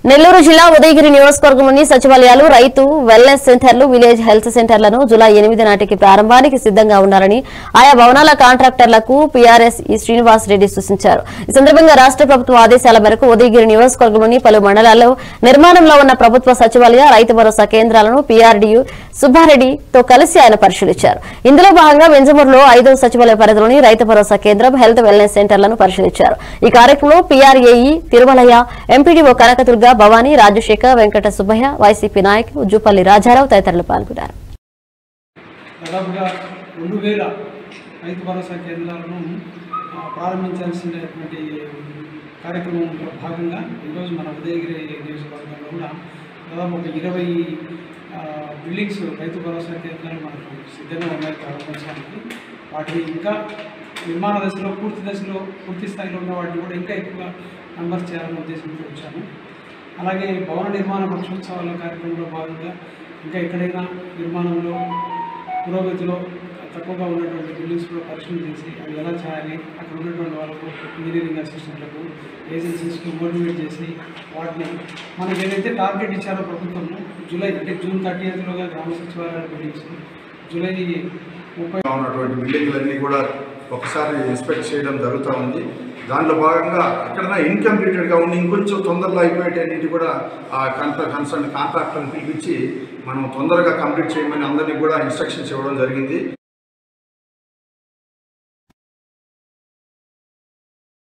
నెల్లూరు జిల్లా ఉదయగిరి నియోజకవర్గంలోని సచివాలయాలు రైతు వెల్నెస్ సెంటర్లు విలేజ్ హెల్త్ సెంటర్లను జులై ఎనిమిది నాటికి ప్రారంభానికి సిద్దంగా ఉన్నారని ఆయా భవనాల కాంట్రాక్టర్లకు పీఆర్ఎస్ ఈ శ్రీనివాస్ రెడ్డి సూచించారు ఈ సందర్భంగా రాష్ట్ర ప్రభుత్వ ఆదేశాల మేరకు ఉదయగిరి నియోజకవర్గంలోని పలు మండలాల్లో నిర్మాణంలో ఉన్న ప్రభుత్వ సచివాలయ రైతు భరోసా కేంద్రాలను పీఆర్డీయూ సుబ్బారెడ్డితో కలిసి ఆయన పరిశీలించారు ఇందులో భాగంగా వెంజమూరులో ఐదవ సచివాలయ పరిధిలోని రైతు భరోసా కేంద్రం హెల్త్ వెల్నెస్ సెంటర్లను పరిశీలించారు ఈ కార్యక్రమంలో PRAE Tirumalaiah MPDO Kanakadurga Bhavani Rajasekhar Venkata Subbaiah YCP నాయకులు జూపల్లి రాజారావు తదితరులు పాల్గొన్నారు దాదాపుగా రెండు వేల రైతు భరోసా కేంద్రాలను ఆ, ప్రారంభించాల్సినటువంటి కార్యక్రమంలో భాగంగా ఈరోజు మన ఉదయగిరి నియోజకవర్గంలో కూడా దాదాపు ఒక ఇరవై ఆ, బిల్డింగ్స్ రైతు భరోసా కేంద్రాలు మనకు సిద్ధంగా ఉన్నాయి ప్రారంభించడానికి వాటిని ఇంకా నిర్మాణ దశలో పూర్తి దశలో పూర్తి స్థాయిలో ఉన్న వాటిని కూడా ఇంకా ఎక్కువ నంబర్స్ చేయాలనే ఉద్దేశంతో వచ్చాను అలాగే భవన నిర్మాణ పక్షోత్సవాల కార్యక్రమంలో భాగంగా ఇంకా ఎక్కడైనా నిర్మాణంలో పురోగతిలో తక్కువగా ఉన్నటువంటి బిల్డింగ్స్ కూడా పరిశీలన చేసి అవి ఎలా చేయాలి అక్కడ ఉన్నటువంటి వాళ్ళకు ఇంజనీరింగ్ అసిస్టెంట్లకు ఏజెన్సీస్కి మోటివేట్ చేసి వాటిని మనకి ఏదైతే టార్గెట్ ఇచ్చారో ప్రభుత్వం జూలై అంటే జూన్ థర్టీ ఎయిత్లోగా గ్రామ సచివాలయాల బిల్డింగ్స్ జూలై ముప్పై ఉన్నటువంటి బిల్డింగ్లన్నీ కూడా ఒకసారి ఇన్స్పెక్ట్ చేయడం జరుగుతూ ఉంది దాంట్లో భాగంగా ఎక్కడైనా ఇన్కంప్లీటెడ్గా ఉండి ఇంకొంచెం తొందరలో అయిపోయేటన్నింటి కూడా ఆ కన్స కన్సర్న్ కాంట్రాక్టర్ని పిలిపించి మనం తొందరగా కంప్లీట్ చేయమని అందరినీ కూడా ఇన్స్ట్రక్షన్స్ ఇవ్వడం జరిగింది